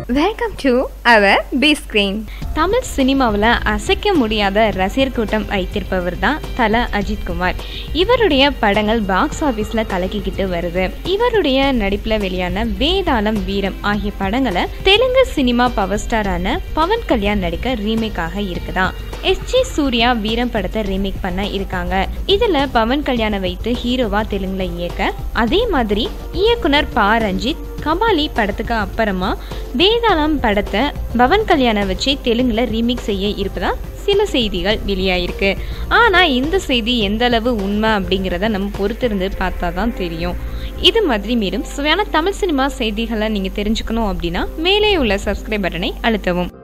welcome to our B screen Tamil சினிமாவில் அசைக்க முடியாத ரசிகர் கூட்டம் வைத்திருப்பவர் தான் தல அஜித்குமார் இவருடைய படங்கள் பாக்ஸ் ஆஃபீஸில் கலக்கிக்கிட்டு வருது இவருடைய நடிப்பில் வெளியான வேதாளம் வீரம் ஆகிய படங்களை தெலுங்கு சினிமா பவர் ஸ்டாரான பவன் கல்யாண் நடிக்க ரீமேக்காக இருக்குதான் எஸ்ஜி சூர்யா வீரம் படத்தை ரீமேக் பண்ண இருக்காங்க இதுல பவன் கல்யாணை வைத்து ஹீரோவா தெலுங்குல இயக்க அதே மாதிரி இயக்குனர் பா ரஞ்சித் கபாலி படத்துக்கு அப்புறமா வேதாளம் படத்தை பவன் கல்யாணை வச்சு தெலுங்குல ரீமேக் செய்ய இருப்பதா சில செய்திகள் வெளியாயிருக்கு ஆனால் இந்த செய்தி எந்த அளவு உண்மை அப்படிங்கிறத நம்ம பொறுத்திருந்து பார்த்தா தான் தெரியும் இது மாதிரி மேலும் சுவையான தமிழ் சினிமா செய்திகளை நீங்கள் தெரிஞ்சுக்கணும் அப்படின்னா மேலே உள்ள சப்ஸ்கிரைப் பட்டனை அழுத்தவும்